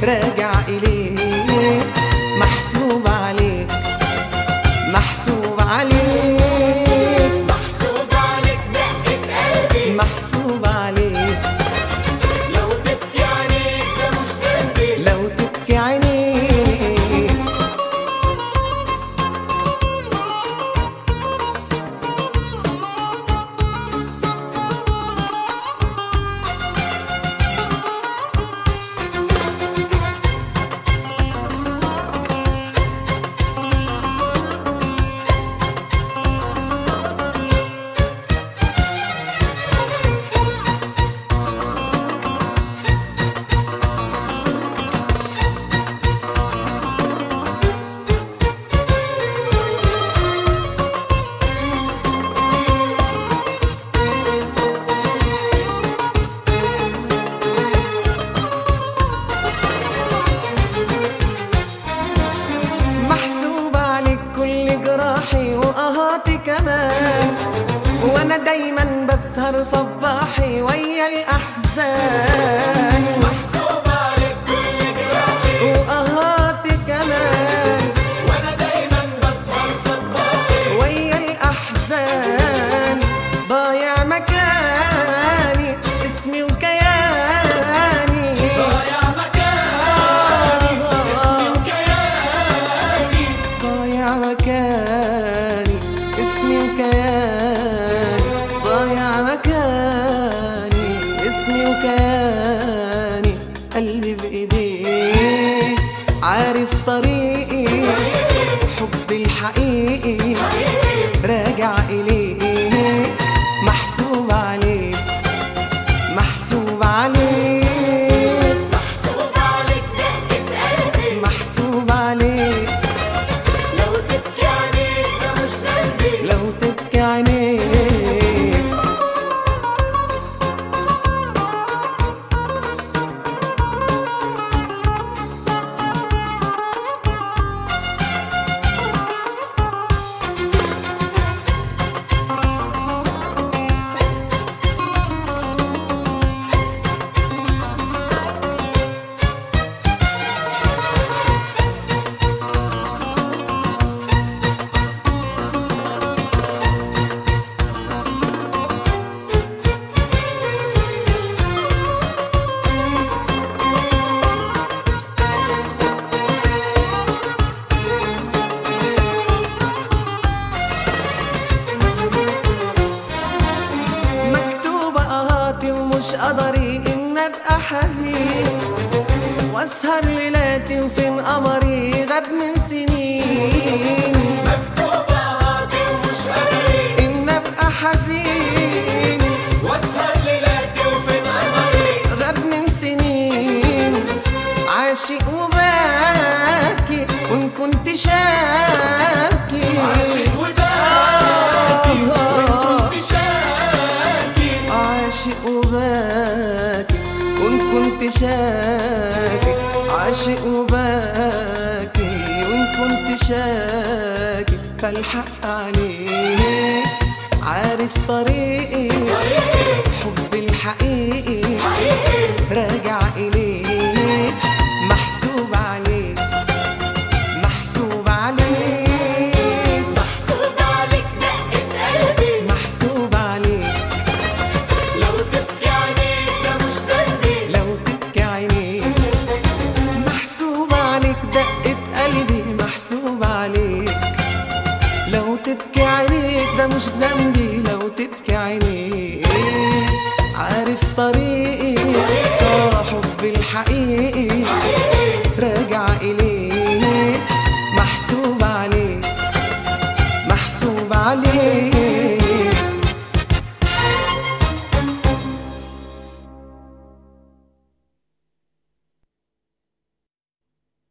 راجع إليك محسوب عليك محسوب عليك محسوب عليك دقة قلبي محسوب عليك لو تبكي عليك ده مش ذنبي لو تبكي عينيك محسوب عليك كل جراحي وقهاتي كمان وانا دايما بسهر صباحي ويا الاحزان محسوب عليك كل جراحي وقهاتي كمان وانا دايما بسهر صباحي ويا الاحزان ضايع مكاني اسمي وكياني ضايع مكاني اسمي وكياني ضايع مكاني اسمي وكياني ضايع مكاني اسمي وكياني قلبي بإيديك عارف طريقي حبي الحقيقي راجع إليك محسوب عليك محسوب عليك محسوب عليك دقة قلبي محسوب عليك لو تبكي عليك ده مش ذنبي لو تبكي عينيك مكتوبة قهاتي ومش قدري إن أبقى حزين وأسهر ليلاتي وفين قمري غاب من سنين مكتوبة هاتي ومش قادرين إن أبقى حزين واسهر ليلاتي وفين قمري غاب من سنين عاشق وباكي وإن كنت شاكي عاشق وباكي وإن كنت شاكي عاشق وباكي وإن كنت شاكي عاشق وباكي وإن كنت شاكي فالحق عليك عارف طريقي حبي الحقيقي راجع إليك محسوب عليك محسوب عليك محسوب عليك دقة قلبي محسوب عليك لو تبكي عليك ده مش ذنبي لو تبكي عينيك محسوب عليك دقة قلبي محسوب عليك لو تبكي عينيك ده مش ذنبي لو تبكي عينيك عارف طريقي اه حبي الحقيقي